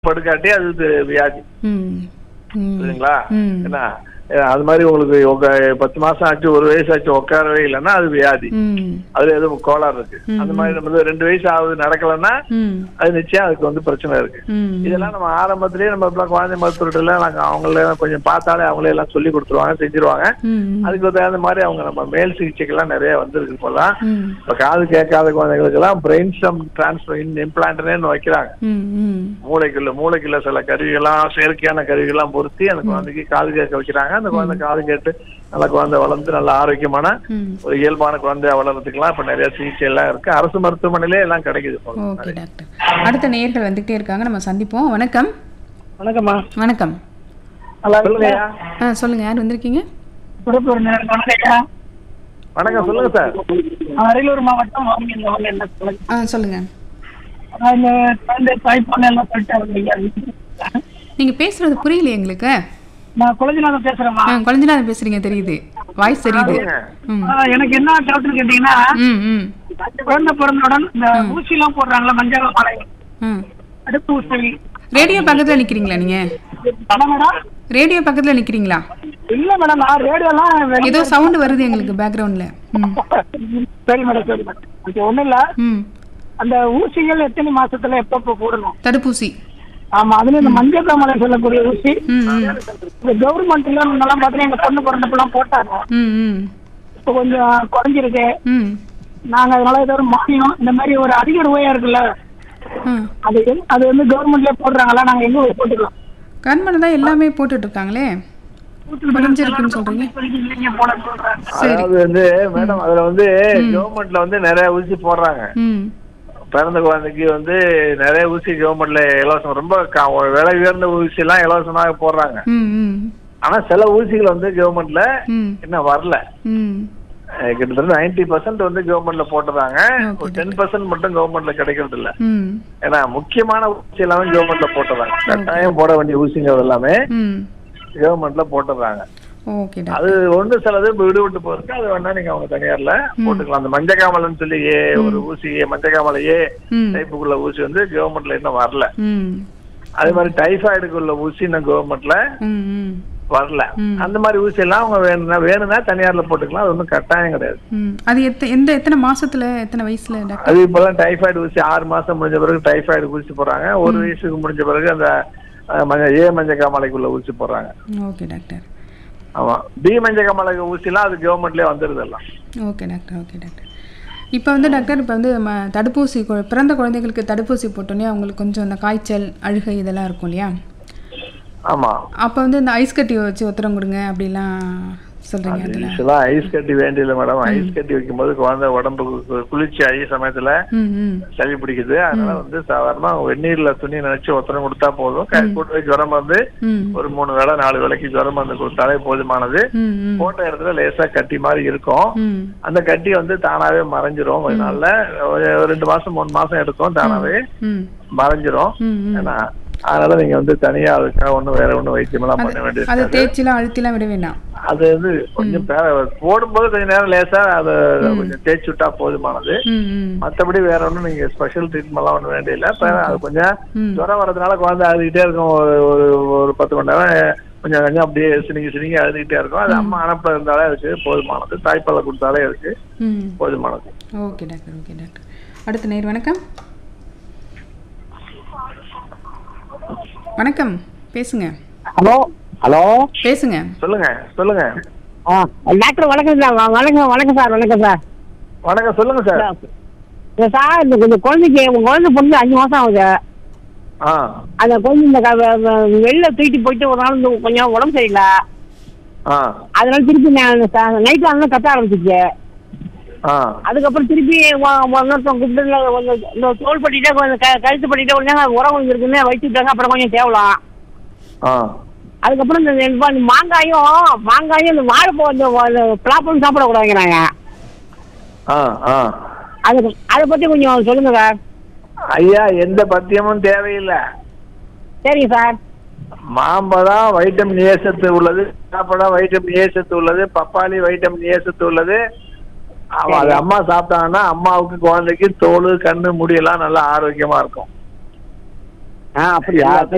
படுக்காட்டி அது இது வியாதி ம் ம் புரியுதுங்களா ம் என்ன அஹ் அது மாதிரி உங்களுக்கு உங்க பத்து மாசம் ஆச்சு ஒரு வயசு ஆச்சு உட்காரவே இல்லைன்னா அது வியாதி ம் அதுல எதுவும் கோளாறு இருக்கு அந்த மாதிரி நம்ம வந்து ரெண்டு வயசு ஆகுது நடக்கலைன்னா ம் அது நிச்சயம் அதுக்கு வந்து பிரச்சனை இருக்கு ம் இதெல்லாம் நம்ம ஆரம்பத்திலேயே நம்ம இப்பெல்லாம் குழந்தை மருத்துவர்கிட்ட நாங்க அவங்கள கொஞ்சம் பார்த்தாலே அவங்களே எல்லாம் சொல்லி கொடுத்துருவாங்க செஞ்சிருவாங்க ம் அதுக்கு தகுந்த மாதிரி அவங்க நம்ம மேல் சிகிச்சைக்கெல்லாம் நிறைய வந்திருக்கு இப்போல்லாம் ம் இப்ப காது கேட்காத குழந்தைகளுக்கெல்லாம் பிரெயின் ஸ்டம் டிரான்ஸ்பர் இம்ப்ளான்ட்னு வைக்கிறாங்க ம் ம் மூளைக்குள்ள மூளைக்குள்ள சில கருவிகள்லாம் செயற்கையான கருவிகள்லாம் பொருத்தி அந்த குழந்தைக்கு காது கேட்க வைக்கிறாங்க அந்த குழந்தை காது கேட்டு நல்ல குழந்தை வளர்ந்து நல்ல ஆரோக்கியமான ம் ஒரு இயல்பான குழந்தையா வளர்றதுக்கெல்லாம் இப்ப நிறைய சிகிச்சை எல்லாம் இருக்கு அரசு மருத்துவமனையிலே எல்லாம் கிடைக்குது இப்போ. ஓகே டாக்டர் அடுத்த நேயர்கள் வந்துகிட்டே இருக்காங்க நம்ம சந்திப்போம் வணக்கம் வணக்கம்மா வணக்கம் நல்லா சொல்லுங்கய்யா ஆ சொல்லுங்க யார் வந்திருக்கீங்க திருப்பூர் நேரம் வணக்கம்யா வணக்கம் சொல்லுங்க சார் அரியலூர் மாவட்டம் வாங்கி வாங்க என்ன சொல்லுங்க ஆ சொல்லுங்க அந்த குழந்தை தாய்ப்பால் எல்லாம் சொல்லிட்டாங்க ஐயா நீங்க பேசுறது புரியல எங்களுக்கு நான் குழந்தைநாதன் பேசுறேம்மா ஆ குழந்தைநாதன் பேசுறீங்க தெரியுது வாய்ஸ் தெரியுது சொல்லுங்க. ம் ஆ, எனக்கு என்ன டவுட்னு கேட்டீங்கன்னா ம் ம் குழந்தை பிறந்தவுடன் இந்த ஊசி எல்லாம் போடுறாங்களா மஞ்சள் மாலை ம் அடுப்பு ஊசி ரேடியோ பக்கத்துல நிக்கிறீங்களா நீங்க படம் மேடம் ரேடியோ பக்கத்துல நிக்கிறீங்களா இல்ல மேடம் நான் ரேடியோலாம் வெளிய- ஏதோ சவுண்ட் வருது எங்களுக்கு பேக்ரவுண்ட்ல ம் சரி மேடம் சரி மேடம் அது ஒண்ணும் இல்ல ம் அந்த ஊசிகள் எத்தனை மாசத்துல எப்பப்ப போடணும் தடுப்பூசி ஆமா அதுல இந்த மஞ்சள் காமலை சொல்லக்கூடிய ஊசி ம் ம் இந்த கவர்மெண்ட்ல முன்னெல்லாம் பாத்தீங்கன்னா எங்க பொண்ணு பிறந்தப்பெல்லாம் போட்டாங்க ம் ம் இப்போ கொஞ்சம் குறைஞ்சிருக்கு ம் நாங்க அதனால ஏதோ ஒரு மானியம் இந்த மாதிரி ஒரு அதிக ரூபாயா இருக்குல்ல ம் அது எங்க- அது வந்து கவர்மெண்ட்லயே போடுறாங்களா நாங்க எங்க போய் போட்டுக்கலாம் கண்மனை தான் எல்லாமே போட்டுட்டு இருக்காங்களே குறைஞ்சிருக்குன்னு சொல்றீங்க இல்லைங்க போடன்னு சொல்றாங்க சரி அதாவது வந்து மேடம் அதுல வந்து கவர்மெண்ட்ல வந்து நிறைய ஊசி போடுறாங்க ம் பிறந்த குழந்தைக்கு வந்து நிறைய ஊசி கவர்மெண்ட்ல இலவசம் ரொம்ப க- விலை உயர்ந்த ஊசி எல்லாம் இலவசமாக போடுறாங்க ம் ம் ஆனா சில ஊசிகள் வந்து கவர்மெண்ட்ல ம் இன்னும் வரல ம் அஹ் கிட்டத்தட்ட நைன்டி பர்சன்ட் வந்து கவர்மெண்ட்ல போட்டுறாங்க Okay, ஒரு டென் பர்சன்ட் மட்டும் கவர்மெண்ட்ல கிடைக்கிறது இல்ல ம் ஏன்னா முக்கியமான ஊசி எல்லாமே கவர்மெண்ட்ல போட்டுறாங்க கட்டாயம் போட வேண்டிய ஊசிங்கிறது எல்லாமே ம் கவர்மெண்ட்ல போட்டுறாங்க ஓகே டாக்டர் அது ஒண்ணு சிலது விடுவிட்டு போயிருக்கு அது வேணா நீங்க அவங்க தனியார்ல போட்டுக்கலாம் அந்த மஞ்சக்காமலன்னு சொல்லி ஏ ஒரு ஊசி மஞ்சக்காமலை ஏ ம் டைப்புக்குள்ள ஊசி வந்து கவர்மெண்ட்ல இன்னும் வரல ம் அதே மாதிரி டைஃபாய்டுக்குள்ள ஊசி இன்னும் கவர்மெண்ட்ல ம் ம் வரல ம். அந்த மாதிரி ஊசி எல்லாம் அவங்க வேணும்னா வேணும்னா தனியார்ல போட்டுக்கலாம் அது ஒன்றும் கட்டாயம் கிடையாது ம் அது எத்த எந்த எத்தனை மாசத்துல எத்தனை வயசுல டாக்டர் அது இப்பெல்லாம் டைஃபாய்டு ஊசி ஆறு மாசம் முடிஞ்ச பிறகு டைஃபாய்டு ஊசி போடுறாங்க ஒரு வயசுக்கு முடிஞ்ச பிறகு அந்த அஹ், மஞ்ச ஏ மஞ்ச காமாலைக்குள்ள ஊசி போடுறாங்க ஓகே டாக்டர் ஆமா பி மஞ்ச காமாலைக்கு ஊசிலாம் அது கவர்மெண்ட்லயே வந்துருது எல்லாம் ஓகே டாக்டர் ஓகே டாக்டர் இப்போ வந்து டாக்டர் இப்போ வந்து ம தடுப்பூசி கு- பிறந்த குழந்தைகளுக்கு தடுப்பூசி போட்டோன்னே அவங்களுக்கு கொஞ்சம் அந்த காய்ச்சல் அழுகை இதெல்லாம் இருக்கும் இல்லையா ஆமா அப்போ வந்து இந்த ஐஸ் கட்டி வச்சு ஒத்தரம் கொடுங்க அப்படிலாம் சொல்கிறீங்க அதில் யூஸ்வலா ஐஸ் கட்டி வேண்டியது மேடம் ஐஸ் கட்டி வைக்கும்போது குழந்தை உடம்புக்கு கு- குளிர்ச்சி ஆகி சமயத்துல ம் ம் சளி பிடிக்குது அதனால வந்து சாதாரணமா வெந்நீர்ல துணி நினைச்சு ஒத்தனை கொடுத்தா போதும் க- கூடவே ஜுரம் வந்து ம் ஒரு மூணு வேளை நாலு வேளைக்கு ஜுரம் வந்து கொடுத்தாலே போதுமானது ம் ம் போட்ட இடத்துல லேசா கட்டி மாதிரி இருக்கும் ம் அந்த கட்டி வந்து தானாவே மறைஞ்சிரும் கொஞ்ச நாள்ல ஒரு ஒரு ரெண்டு மாசம் மூணு மாசம் எடுக்கும் தானாவே ம் மறைஞ்சிரும் ம் ம் ஏன்னா அதனால நீங்க வந்து தனியா அதுக்காக ஒண்ணும் வேற ஒண்ணும் வைத்தியமெல்லாம் பண்ண வேண்டியது அதை இருக்காது. தேய்ச்சிலாம் அழுத்திலாம் விட வேண்டாம் அது வந்து கொஞ்சம் பே- போடும்போது கொஞ்ச நேரம் லேசா அதை கொஞ்சம் தேய்ச்சி விட்டா போதுமானது ம் ம் மத்தபடி வேற ஒண்ணும் நீங்க ஸ்பெஷல் ட்ரீட்மெண்ட்லாம் ஒண்ணும் வேண்டியதில்லை இப்ப அது கொஞ்சம் ம். ஜுரம் வர்றதுனால குழந்தை அழுதுகிட்டே இருக்கும் ஒரு ஒரு ஒரு பத்து மணி நேரம் கொஞ்சம் கொஞ்சம் அப்படியே சினிங்கி சினிங்கி அழுதுகிட்டே இருக்கும் அது அம்மா அனுப்ப இருந்தாலே அதுக்கு போதுமானது தாய்ப்பாலை கொடுத்தாலே அதுக்கு ம் போதுமானது ஓகே டாக்டர் ஓகே டாக்டர் அடுத்த நேர் வணக்கம் வணக்கம் பேசுங்க ஹலோ ஹலோ பேசுங்க சொல்லுங்க சொல்லுங்க ஆ டாக்டர் வணக்கம் சார் வ- வணக்கம் வணக்கம் சார் வணக்கம் சார் வணக்கம் சொல்லுங்க சார் இந்த சார் இந்த கொஞ்சம் குழந்தைக்கு உங்க குழந்தை பொண்ணு அஞ்சு மாசம் ஆகுது ஆ அந்த குழந்தை இந்த க- வ- வ- வெளில தூக்கிட்டு போயிட்டு ஒரு நாள் இந்த கொஞ்சம் உடம்பு சரியில்லை ஆ அதனால திருப்பி நான் நைட் ஆனால் கத்த ஆரம்பிச்சிச்சு ஆ அதுக்கப்புறம் திருப்பி ஒ- இன்னொருத்தவங்க கூப்பிட்டு இந்த கொஞ்சம் இந்த தோல் பட்டிட்டே கொஞ்சம் க கழுத்து பட்டிட்டே கொஞ்சம் உரம் இருக்குன்னு வச்சு விட்டாங்க அப்புறம் கொஞ்சம் தேவலாம் ஆ அதுக்கப்புறம் இந்த இந்த இந்த மாங்காயும் மாங்காயும் இந்த வாழைப்பூ அந்த பிளாப்பம் சாப்பிடக்கூடாதுங்கிறாங்க ஆ ஆ அது அதை பற்றி கொஞ்சம் சொல்லுங்க சார் ஐயா எந்த பத்தியமும் தேவையில்லை சரிங்க சார் மாம்பழம் வைட்டமின் ஏ சத்து உள்ளது சாப்பழம் வைட்டமின் ஏ சத்து உள்ளது பப்பாளி வைட்டமின் ஏ சத்து உள்ளது அவ- அது அம்மா சாப்பிட்டாங்கன்னா அம்மாவுக்கு குழந்தைக்கு தோல் கண்ணு முடியெல்லாம் நல்லா ஆரோக்கியமா இருக்கும் ஆ அப்படியா